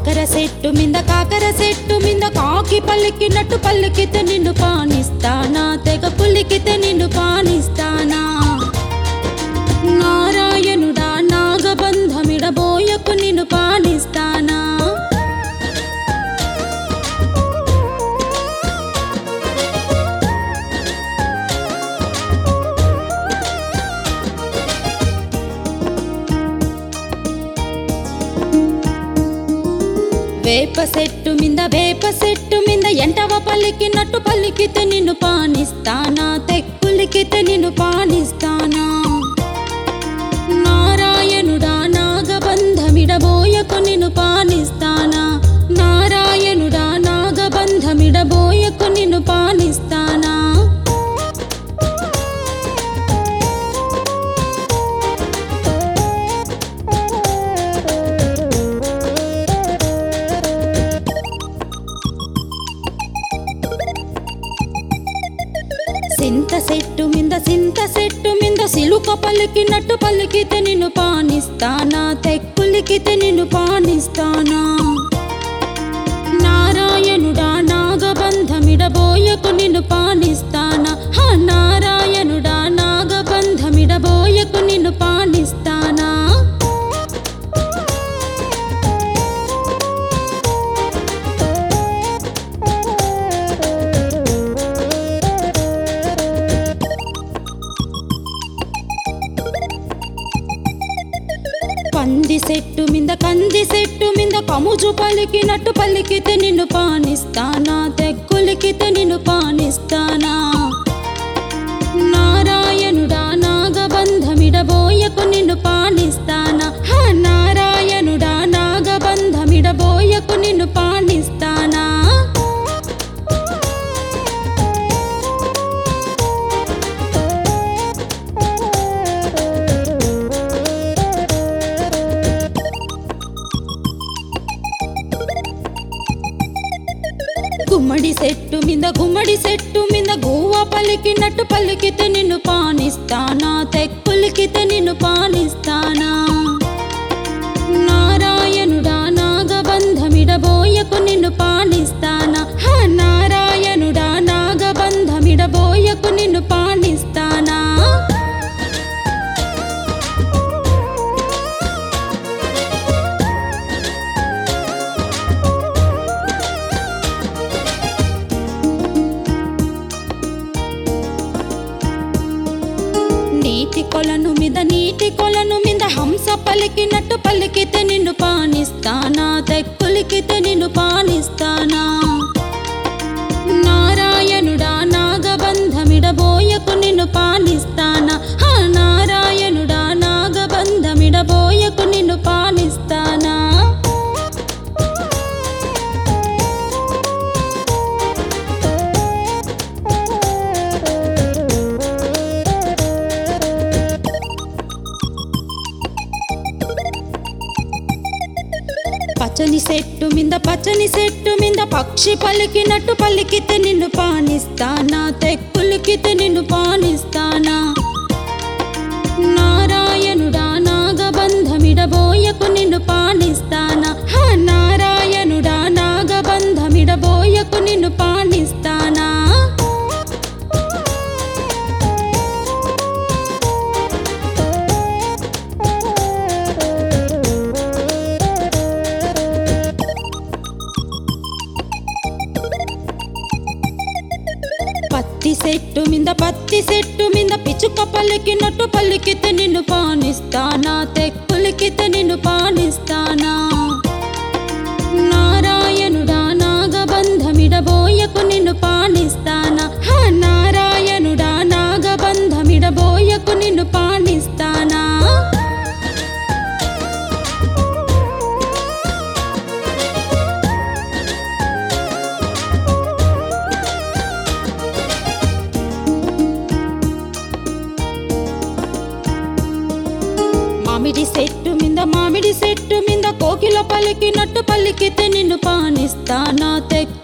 కాకర చెట్టు మింద కాకర చెట్టు మింద కాకి పలికినట్టు పలికితే నిన్ను పానిస్తానా తెగ పులికితే నిన్ను పానిస్తానా నారాయణుడా నాగబంధమిడబోయకు నిన్ను పానిస్తానా వేప చెట్టు మింద వేప చెట్టు మింద ఎంటవ పలికినట్టు పలికితే నిన్ను పానిస్తానా తెక్కులికితే నిన్ను పానిస్తానా నారాయణుడా నాగబంధమిడబోయకు నిన్ను పానిస్తానా నారాయణుడా నాగబంధమిడబోయకు నిన్ను పానిస్తానా సింత చెట్టు మింద సింత చెట్టు మింద సిలుక పలికినట్టు పలికితే నిన్ను పానిస్తానా తెక్కులికితే నిన్ను పానిస్తానా నారాయణుడా నాగబంధమిడబోయకు నిన్ను పానిస్తానా హ నారాయణుడా నాగబంధమిడబోయకు నిన్ను పానిస్తానా పంది చెట్టు మింద కంది చెట్టు మింద కముజు పలికినట్టు పలికితే నిన్ను పానిస్తానా తెక్కులికితే నిన్ను పానిస్తానా నారాయణుడా నాగబంధమిడబోయకు నిన్ను పానిస్తానా హ నారాయణుడా నాగబంధమిడబోయకు నిన్ను పానిస్తానా గుమ్మడి చెట్టు మీద గుమ్మడి చెట్టు మీద గువ్వ పలికినట్టు పలికితే నిన్ను పానిస్తానా తెక్కులికితే నిన్ను పానిస్తానా నారాయణుడా నాగబంధమిడబోయకు నిన్ను పానిస్తానా హ నారాయణుడా నాగబంధమిడబోయకు నిన్ను పానిస్తానా నీటి కొలను మీద నీటి కొలను మీద హంస పలికినట్టు పలికితే నిన్ను పానిస్తానా తెక్కులికితే నిన్ను పానిస్తానా నారాయణుడా నాగబంధమిడబోయకు నిన్ను పానిస్తానా హ నారాయణుడా నాగబంధమిడబోయకు నిన్ను పానిస్తానా పచ్చని చెట్టు మింద పచ్చని చెట్టు మింద పక్షి పలికినట్టు పలికితే నిన్ను పానిస్తానా తెక్కులికితే నిన్ను పానిస్తానా నారాయణుడా నాగబంధమిడబోయకు నిన్ను పానిస్తానా హ నారాయణుడా నాగబంధమిడబోయకు నిన్ను పానిస్తానా పత్తి చెట్టు మింద పత్తి చెట్టు మింద పిచ్చుక పలికినట్టు పలికితే నిన్ను పానిస్తానా తెక్కులికితే నిన్ను పానిస్తానా నారాయణుడా నాగబంధమిడబోయకు నిన్ను పానిస్తానా హ నారాయణుడా నాగబంధమిడబోయకు నిన్ను పానిస్తానా మామిడి చెట్టు మింద మామిడి చెట్టు మింద కోకిల పలికినట్టు పలికితే నిన్ను పానిస్తానా తెక్కు